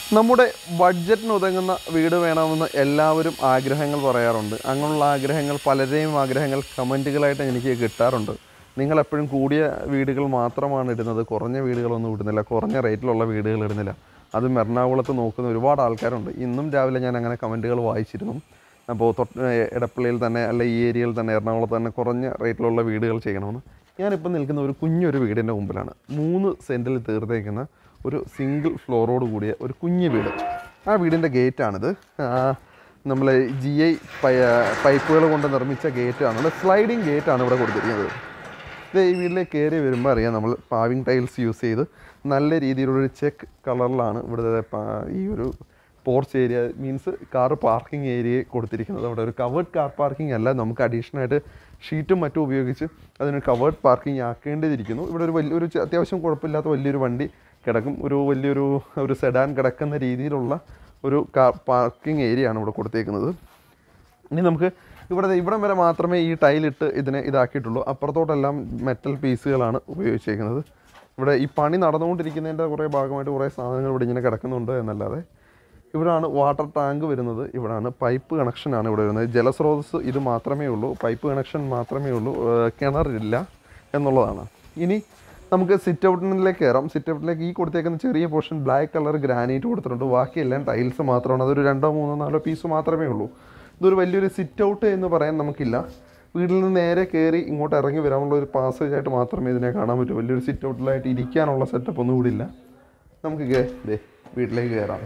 നമ്മുടെ ബഡ്ജറ്റിന് ഒതുങ്ങുന്ന വീട് വേണമെന്ന് എല്ലാവരും ആഗ്രഹങ്ങൾ പറയാറുണ്ട് അങ്ങനെയുള്ള ആഗ്രഹങ്ങൾ പലരെയും ആഗ്രഹങ്ങൾ കമൻറ്റുകളായിട്ട് എനിക്ക് കിട്ടാറുണ്ട് നിങ്ങൾ എപ്പോഴും കൂടിയ വീടുകൾ മാത്രമാണ് ഇടുന്നത് കുറഞ്ഞ വീടുകളൊന്നും ഇടുന്നില്ല കുറഞ്ഞ റേറ്റിലുള്ള വീടുകൾ ഇടുന്നില്ല അതും എറണാകുളത്ത് നോക്കുന്ന ഒരുപാട് ആൾക്കാരുണ്ട് ഇന്നും രാവിലെ ഞാൻ അങ്ങനെ കമൻറ്റുകൾ വായിച്ചിരുന്നു അപ്പോൾ തൊട്ട് എടപ്പള്ളിയിൽ തന്നെ അല്ല ഈ ഏരിയയിൽ തന്നെ എറണാകുളത്ത് തന്നെ കുറഞ്ഞ റേറ്റിലുള്ള വീടുകൾ ചെയ്യണമെന്ന് ഞാനിപ്പോൾ നിൽക്കുന്ന ഒരു കുഞ്ഞൊരു വീടിൻ്റെ മുമ്പിലാണ് മൂന്ന് സെൻറ്റിൽ തീർത്തേക്കുന്ന ഒരു സിംഗിൾ ഫ്ലോറോട് കൂടിയ ഒരു കുഞ്ഞു വീട് ആ വീടിൻ്റെ ഗേറ്റാണിത് നമ്മൾ ജി ഐ പൈപ്പുകൾ കൊണ്ട് നിർമ്മിച്ച ഗേറ്റാണ് സ്ലൈഡിങ് ഗേറ്റാണ് ഇവിടെ കൊടുത്തിരിക്കുന്നത് ഇത് ഈ വീട്ടിലേക്ക് കയറി വരുമ്പോൾ അറിയാം നമ്മൾ പാവിങ് ടൈൽസ് യൂസ് ചെയ്ത് നല്ല രീതിയിലുള്ളൊരു ചെക്ക് കളറിലാണ് ഇവിടുത്തെ പാ- ഈ ഒരു porch area means car parking area കൊടുത്തിരിക്കുന്നത് അവിടെ ഒരു കവേർഡ് കാർ പാർക്കിംഗ് അല്ല നമുക്ക് അഡീഷണൽ ആയിട്ട് ഷീറ്റും മറ്റും ഉപയോഗിച്ച് അതിന് കവേർഡ് പാർക്കിംഗ് ആക്കേണ്ടതിരിക്കുന്നു ഇവിടെ ഒരു വലിയൊരു ചെ- അത്യാവശ്യം കുഴപ്പമില്ലാത്ത വലിയൊരു വണ്ടി കിടക്കും ഒരു വലിയൊരു ഒരു സെഡാൻ കിടക്കുന്ന രീതിയിലുള്ള ഒരു കാർ പാർക്കിംഗ് ഏരിയ ആണ് ഇവിടെ കൊടുത്തേക്കുന്നത് ഇനി നമുക്ക് ഇവിടെ ദേ ഇവിടം വരെ മാത്രമേ ഈ ടൈലിട്ട് ഇതിനെ ഇതാക്കിയിട്ടുള്ളൂ അപ്പുറത്തോട്ടെല്ലാം മെറ്റൽ പീസുകളാണ് ഉപയോഗിച്ചേക്കുന്നത് ഇവിടെ ഈ പണി നടന്നുകൊണ്ടിരിക്കുന്നതിൻ്റെ കുറേ ഭാഗമായിട്ട് കുറേ സാധനങ്ങൾ ഇവിടെ ഇങ്ങനെ കിടക്കുന്നുണ്ട് എന്നല്ലാതെ ഇവിടാണ് വാട്ടർ ടാങ്ക് വരുന്നത് ഇവിടാണ് പൈപ്പ് കണക്ഷനാണ് ഇവിടെ വരുന്നത് ജലസ്രോതസ് ഇത് മാത്രമേ ഉള്ളൂ പൈപ്പ് കണക്ഷൻ മാത്രമേ ഉള്ളൂ ഏഹ് കിണറില്ല എന്നുള്ളതാണ് ഇനി നമുക്ക് സിറ്റ് ഔട്ടിലേക്ക് കയറാം സിറ്റ് ഔട്ടിലേക്ക് ഈ കൊടുത്തേക്കുന്ന ചെറിയ പോർഷൻ ബ്ലാക്ക് കളർ ഗ്രാനൈറ്റ് കൊടുത്തിട്ടുണ്ട് ബാക്കിയെല്ലാം ടൈൽസ് മാത്രമാണ് അതൊരു രണ്ടോ മൂന്നോ നാലോ പീസ് മാത്രമേ ഉള്ളൂ ഇതൊരു വലിയൊരു സിറ്റ് ഔട്ട് എന്ന് പറയാൻ നമുക്കില്ല വീട്ടിൽ നിന്ന് നേരെ കയറി ഇങ്ങോട്ട് ഇറങ്ങി വരാനുള്ള ഒരു പാസേജ് ആയിട്ട് മാത്രമേ ഇതിനെ കാണാൻ പറ്റൂ വലിയൊരു സിറ്റ് ഔട്ടിലായിട്ട് ഇരിക്കാനുള്ള സെറ്റപ്പ് ഒന്നും കൂടി ഇല്ല നമുക്ക് കേ- ദേ വീട്ടിലേക്ക് കയറാം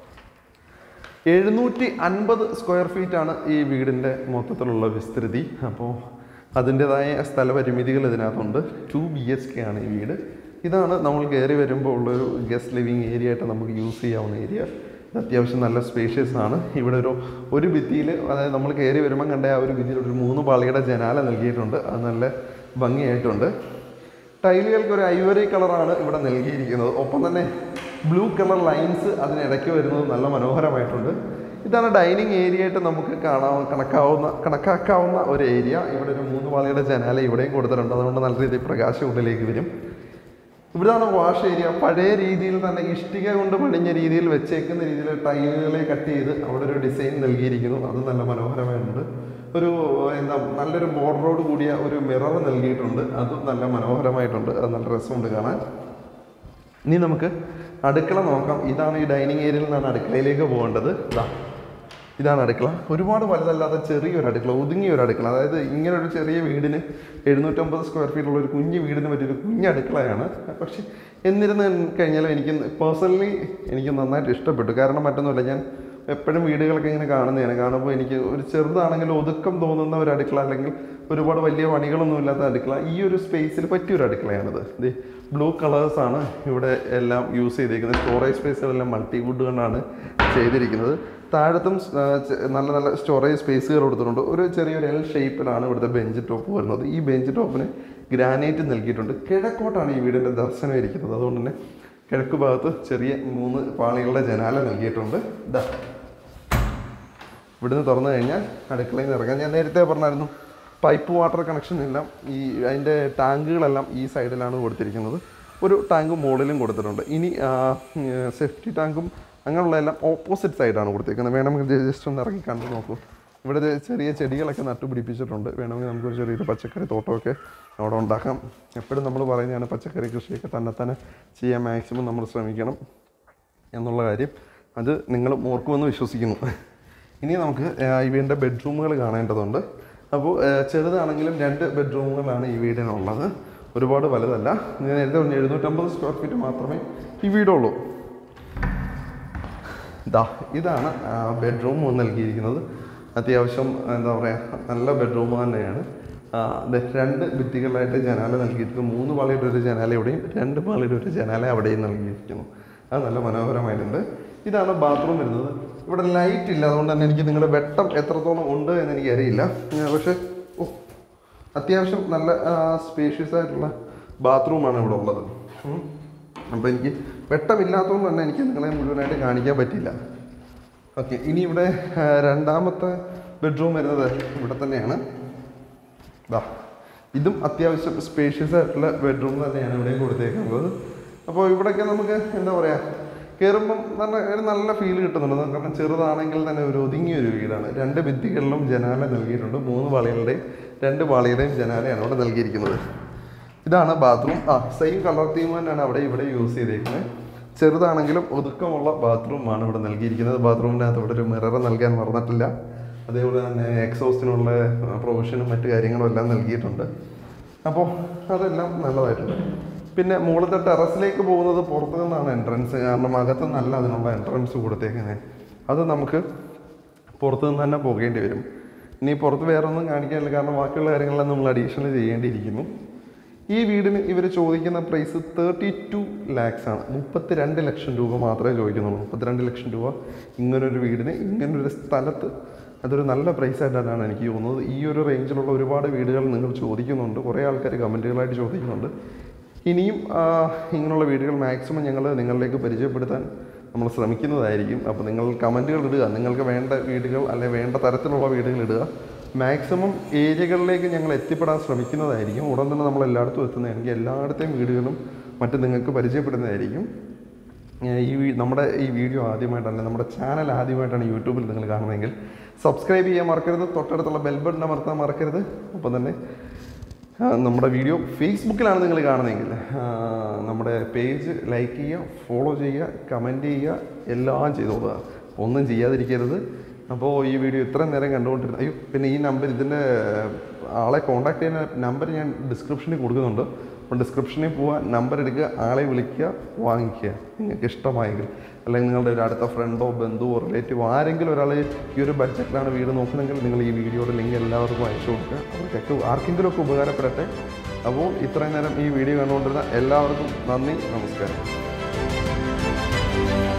എഴുന്നൂറ്റി അൻപത് സ്ക്വയർ ഫീറ്റ് ആണ് ഈ വീടിൻ്റെ മൊത്തത്തിലുള്ള വിസ്തൃതി അപ്പോൾ അതിൻ്റെതായ സ്ഥലപരിമിതികൾ ഇതിനകത്തുണ്ട് ടു ബി എച്ച് കെ ആണ് ഈ വീട് ഇതാണ് നമ്മൾ കയറി വരുമ്പോൾ ഉള്ളൊരു ഗസ്റ്റ് ലിവിങ് ഏരിയ ആയിട്ട് നമുക്ക് യൂസ് ചെയ്യാവുന്ന ഏരിയ ഇത് അത്യാവശ്യം നല്ല സ്പേഷ്യസ് ആണ് ഇവിടെ ഒരു ഒരു ഭിത്തിയിൽ അതായത് നമ്മൾ കയറി വരുമ്പം കണ്ട ആ ഒരു ഭിത്തിയിൽ ഒരു മൂന്ന് പാളിയുടെ ജനാല നൽകിയിട്ടുണ്ട് അത് നല്ല ഭംഗിയായിട്ടുണ്ട് ടൈലുകൾക്ക് ഒരു ഐവറി കളറാണ് ഇവിടെ നൽകിയിരിക്കുന്നത് ഒപ്പം തന്നെ ബ്ലൂ കളർ ലൈൻസ് അതിനിടയ്ക്ക് വരുന്നത് നല്ല മനോഹരമായിട്ടുണ്ട് ഇതാണ് ഡൈനിങ് ഏരിയ ആയിട്ട് നമുക്ക് കാണാവുന്ന കണക്കാവുന്ന കണക്കാക്കാവുന്ന ഒരു ഏരിയ ഇവിടെ ഒരു മൂന്ന് പാളിയുടെ ജനാല ഇവിടെയും കൊടുത്തിട്ടുണ്ട് അതുകൊണ്ട് നല്ല രീതിയിൽ പ്രകാശം ഉള്ളിലേക്ക് വരും ഇവിടെയാണ് വാഷ് ഏരിയ പഴയ രീതിയിൽ തന്നെ ഇഷ്ടിക കൊണ്ട് പണിഞ്ഞ രീതിയിൽ വെച്ചേക്കുന്ന രീതിയിൽ ടൈലുകളെ കട്ട് ചെയ്ത് അവിടെ ഒരു ഡിസൈൻ നൽകിയിരിക്കുന്നു അത് നല്ല മനോഹരമായിട്ടുണ്ട് ഒരു എന്താ നല്ലൊരു ബോർഡറോട് കൂടിയ ഒരു മിറർ നൽകിയിട്ടുണ്ട് അതും നല്ല മനോഹരമായിട്ടുണ്ട് അത് നല്ല രസമുണ്ട് കാണാൻ ഇനി നമുക്ക് അടുക്കള നോക്കാം ഇതാണ് ഈ ഡൈനിങ് ഏരിയയിൽ നിന്നാണ് അടുക്കളയിലേക്ക് പോകേണ്ടത് ഇതാ ഇതാണ് അടുക്കള ഒരുപാട് വലുതല്ലാത്ത ചെറിയൊരു അടുക്കള ഒതുങ്ങിയ ഒരു അടുക്കള അതായത് ഇങ്ങനെ ഒരു ചെറിയ വീടിന് എഴുന്നൂറ്റമ്പത് സ്ക്വയർ ഫീറ്റ് ഉള്ള ഒരു കുഞ്ഞു വീടിന് പറ്റിയൊരു കുഞ്ഞു അടുക്കളയാണ് പക്ഷെ എന്നിരുന്ന് കഴിഞ്ഞാലും എനിക്ക് പേഴ്സണലി എനിക്ക് നന്നായിട്ട് ഇഷ്ടപ്പെട്ടു കാരണം മറ്റൊന്നുമില്ല ഞാൻ എപ്പോഴും വീടുകളൊക്കെ ഇങ്ങനെ കാണുന്നതാണ് കാണുമ്പോൾ എനിക്ക് ഒരു ചെറുതാണെങ്കിൽ ഒതുക്കം തോന്നുന്ന ഒരു അടുക്കള അല്ലെങ്കിൽ ഒരുപാട് വലിയ പണികളൊന്നും ഇല്ലാത്ത അടുക്കള ഈ ഒരു സ്പേസിൽ പറ്റിയൊരു അടുക്കളയാണിത് ഇത് ബ്ലൂ കളേഴ്സാണ് ഇവിടെ എല്ലാം യൂസ് ചെയ്തിരിക്കുന്നത് സ്റ്റോറേജ് സ്പേസുകളെല്ലാം മൾട്ടി വുഡ് കൊണ്ടാണ് ചെയ്തിരിക്കുന്നത് താഴത്തും ആ, ചെ- നല്ല നല്ല സ്റ്റോറേജ് സ്പേസുകൾ കൊടുത്തിട്ടുണ്ട് ഒരു ചെറിയൊരു എൽ ഷേപ്പിലാണ് ഇവിടുത്തെ ബെഞ്ച് ടോപ്പ് വരുന്നത് ഈ ബെഞ്ച് ടോപ്പിന് ഗ്രാനൈറ്റ് നൽകിയിട്ടുണ്ട് കിഴക്കോട്ടാണ് ഈ വീടിൻ്റെ ദർശനം ഇരിക്കുന്നത് അതുകൊണ്ട് തന്നെ കിഴക്ക് ഭാഗത്ത് ചെറിയ മൂന്ന് പാളികളുടെ ജനാല നൽകിയിട്ടുണ്ട് ഇതാ ഇവിടുന്ന് തുറന്നു കഴിഞ്ഞാൽ അടുക്കളയിൽ നിന്ന് ഇറങ്ങാം ഞാൻ നേരത്തെ പറഞ്ഞായിരുന്നു പൈപ്പ് വാട്ടർ കണക്ഷൻ എല്ലാം ഈ അതിൻ്റെ ടാങ്കുകളെല്ലാം ഈ സൈഡിലാണ് കൊടുത്തിരിക്കുന്നത് ഒരു ടാങ്ക് മുകളിലും കൊടുത്തിട്ടുണ്ട് ഇനി സേഫ്റ്റി ടാങ്കും അങ്ങനെയുള്ള എല്ലാം ഓപ്പോസിറ്റ് സൈഡാണ് കൊടുത്തിരിക്കുന്നത് വേണമെങ്കിൽ ജസ്റ്റ് ഒന്ന് ഇറങ്ങി കണ്ടു നോക്കൂ ഇവിടെ ദേ ചെറിയ ചെടികളൊക്കെ നട്ടുപിടിപ്പിച്ചിട്ടുണ്ട് വേണമെങ്കിൽ നമുക്കൊരു ചെറിയൊരു പച്ചക്കറി തോട്ടമൊക്കെ അവിടെ ഉണ്ടാക്കാം എപ്പോഴും നമ്മൾ പറയുന്നതാണ് പച്ചക്കറി കൃഷിയൊക്കെ തന്നെ തന്നെ ചെയ്യാൻ മാക്സിമം നമ്മൾ ശ്രമിക്കണം എന്നുള്ള കാര്യം അത് നിങ്ങൾ ഓർക്കുമെന്ന് വിശ്വസിക്കുന്നു ഇനി നമുക്ക് ആ, ഈ വീടിൻ്റെ ബെഡ്റൂമുകൾ കാണേണ്ടതുണ്ട് അപ്പോൾ ആ, ചെറുതാണെങ്കിലും രണ്ട് ബെഡ്റൂമുകളാണ് ഈ വീടിനുള്ളത് ഒരുപാട് വലുതല്ല ഞാൻ നേരത്തെ പറഞ്ഞു എഴുന്നൂറ്റമ്പത് സ്ക്വയർ ഫീറ്റ് മാത്രമേ ഈ വീടുള്ളൂ ദാ ഇതാണ് ബെഡ്റൂം നൽകിയിരിക്കുന്നത് അത്യാവശ്യം എന്താ പറയുക നല്ല ബെഡ്റൂം തന്നെയാണ് ആ, ദേ രണ്ട് ഭിത്തികളായിട്ട് ജനാല നൽകിയിട്ടുണ്ട് മൂന്ന് പാളിയുടെ ഒരു ജനാല ഇവിടെയും രണ്ട് പാളിയുടെ ഒരു ജനാല അവിടെയും നൽകിയിരിക്കുന്നു അത് നല്ല മനോഹരമായിട്ടുണ്ട് ഇതാണ് ബാത്റൂം വരുന്നത് ഇവിടെ ലൈറ്റ് ഇല്ല അതുകൊണ്ട് തന്നെ എനിക്ക് നിങ്ങളുടെ വെട്ടം എത്രത്തോളം ഉണ്ട് എന്ന് എനിക്കറിയില്ല ഞാൻ പക്ഷേ ഓ അത്യാവശ്യം നല്ല സ്പേഷ്യസ് ആയിട്ടുള്ള ബാത്റൂമാണ് ഇവിടെ ഉള്ളത് ഉം. അപ്പോൾ എനിക്ക് വെട്ടമില്ലാത്തതുകൊണ്ട് തന്നെ എനിക്ക് നിങ്ങളെ മുഴുവനായിട്ട് കാണിക്കാൻ പറ്റില്ല ഓക്കെ ഇനി ഇവിടെ ആ, രണ്ടാമത്തെ ബെഡ്റൂം വരുന്നത് ഇവിടെ തന്നെയാണ് ദാ ഇതും അത്യാവശ്യം സ്പേഷ്യസ് ആയിട്ടുള്ള ബെഡ്റൂം തന്നെയാണ് ഇവിടെ കൊടുത്തേക്കുന്നത് അപ്പോൾ ഇവിടെയൊക്കെ നമുക്ക് എന്താ പറയുക കയറുമ്പം നല്ല ഒരു നല്ല ഫീൽ കിട്ടുന്നുണ്ട് കാരണം ചെറുതാണെങ്കിൽ തന്നെ ഒരു ഒതുങ്ങിയ ഒരു വീടാണ് രണ്ട് ഭിത്തികളിലും ജനാല നൽകിയിട്ടുണ്ട് മൂന്ന് പാളികളുടെയും രണ്ട് പാളിയുടെയും ജനാലയാണ് അവിടെ നൽകിയിരിക്കുന്നത് ഇതാണ് ബാത്റൂം ആ സെയിം കളർ തീം തന്നെയാണ് അവിടെ ഇവിടെ യൂസ് ചെയ്തേക്കുന്നത് ചെറുതാണെങ്കിലും ഒതുക്കമുള്ള ബാത്റൂമാണ് ഇവിടെ നൽകിയിരിക്കുന്നത് ബാത്റൂമിനകത്ത് ഇവിടെ ഒരു മിറർ നൽകാൻ മറന്നിട്ടില്ല അതേപോലെ തന്നെ എക്സോസ്റ്റിനുള്ള പ്രൊവിഷനും മറ്റു കാര്യങ്ങളും എല്ലാം നൽകിയിട്ടുണ്ട് അപ്പോൾ അതെല്ലാം നല്ലതായിട്ടുണ്ട് പിന്നെ മുകളിലത്തെ ടെറസിലേക്ക് പോകുന്നത് പുറത്തു നിന്നാണ് എൻട്രൻസ് കാരണം അകത്ത് നല്ല അതിനുള്ള എൻട്രൻസ് കൊടുത്തേക്കുന്നത് അത് നമുക്ക് പുറത്തു നിന്ന് തന്നെ പോകേണ്ടി വരും ഇനി പുറത്ത് വേറെ ഒന്നും കാണിക്കാനില്ല കാരണം ബാക്കിയുള്ള കാര്യങ്ങളെല്ലാം നമ്മൾ അഡീഷണൽ ചെയ്യേണ്ടിയിരിക്കുന്നു ഈ വീടിന് ഇവർ ചോദിക്കുന്ന പ്രൈസ് തേർട്ടി ടു ലാക്സ് ആണ് മുപ്പത്തിരണ്ട് ലക്ഷം രൂപ മാത്രമേ ചോദിക്കുന്നുള്ളൂ മുപ്പത്തിരണ്ട് ലക്ഷം രൂപ ഇങ്ങനൊരു വീടിന് ഇങ്ങനൊരു സ്ഥലത്ത് അതൊരു നല്ല പ്രൈസ് ആയിട്ടാണ് എനിക്ക് തോന്നുന്നത് ഈ ഒരു റേഞ്ചിലുള്ള ഒരുപാട് വീടുകൾ നിങ്ങൾ ചോദിക്കുന്നുണ്ട് കുറേ ആൾക്കാർ കമൻറ്റുകളായിട്ട് ചോദിക്കുന്നുണ്ട് ഇനിയും ആ, ഇങ്ങനെയുള്ള വീടുകൾ മാക്സിമം ഞങ്ങൾ നിങ്ങളിലേക്ക് പരിചയപ്പെടുത്താൻ നമ്മൾ ശ്രമിക്കുന്നതായിരിക്കും അപ്പോൾ നിങ്ങൾ കമൻറ്റുകൾ ഇടുക നിങ്ങൾക്ക് വേണ്ട വീടുകൾ അല്ലെ വേണ്ട തരത്തിലുള്ള വീടുകൾ ഇടുക മാക്സിമം ഏരിയകളിലേക്ക് ഞങ്ങൾ എത്തിപ്പെടാൻ ശ്രമിക്കുന്നതായിരിക്കും ഉടൻ തന്നെ നമ്മൾ എല്ലായിടത്തും എത്തുന്നതായിരിക്കും എല്ലായിടത്തെയും വീടുകളും മറ്റും നിങ്ങൾക്ക് പരിചയപ്പെടുന്നതായിരിക്കും ഏഹ് ഈ വീ- നമ്മുടെ ഈ വീഡിയോ ആദ്യമായിട്ടാണ് നമ്മുടെ ചാനൽ ആദ്യമായിട്ടാണ് യൂട്യൂബിൽ നിങ്ങൾ കാണുന്നതെങ്കിൽ സബ്സ്ക്രൈബ് ചെയ്യാൻ മറക്കരുത് തൊട്ടടുത്തുള്ള ബെൽ ബട്ടൺ അമർത്താൻ മറക്കരുത് ഒപ്പം തന്നെ ആ, നമ്മുടെ വീഡിയോ ഫേസ്ബുക്കിലാണ് നിങ്ങൾ കാണുന്നതെങ്കിൽ ആ, നമ്മുടെ പേജ് ലൈക്ക് ചെയ്യുക ഫോളോ ചെയ്യുക കമൻറ്റ് ചെയ്യുക എല്ലാം ചെയ്തോളുക ഒന്നും ചെയ്യാതിരിക്കരുത് അപ്പോൾ ഈ വീഡിയോ ഇത്രയും നേരം കണ്ടുകൊണ്ടിരുന്ന അയ്യോ പിന്നെ ഈ നമ്പർ ഇതിൻ്റെ ആളെ കോൺടാക്ട് ചെയ്യുന്ന നമ്പർ ഞാൻ ഡിസ്ക്രിപ്ഷനിൽ കൊടുക്കുന്നുണ്ട് അപ്പോൾ ഡിസ്ക്രിപ്ഷനിൽ പോവുക നമ്പർ എടുക്കുക ആളെ വിളിക്കുക വാങ്ങിക്കുക നിങ്ങൾക്ക് ഇഷ്ടമായെങ്കിൽ അല്ലെങ്കിൽ നിങ്ങളുടെ ഒരു അടുത്ത ഫ്രണ്ടോ ബന്ധുവോ റിലേറ്റീവോ ആരെങ്കിലും ഒരാൾ ഈ ഒരു ബഡ്ജറ്റിലാണ് വീട് നോക്കുന്നതെങ്കിൽ നിങ്ങൾ ഈ വീഡിയോയുടെ ലിങ്ക് എല്ലാവർക്കും അയച്ചു കൊടുക്കുക അവർക്കൊക്കെ ആർക്കെങ്കിലും ഒക്കെ ഉപകാരപ്പെടട്ടെ അപ്പോൾ ഇത്രയും നേരം ഈ വീഡിയോ കണ്ടുകൊണ്ടിരുന്ന എല്ലാവർക്കും നന്ദി നമസ്കാരം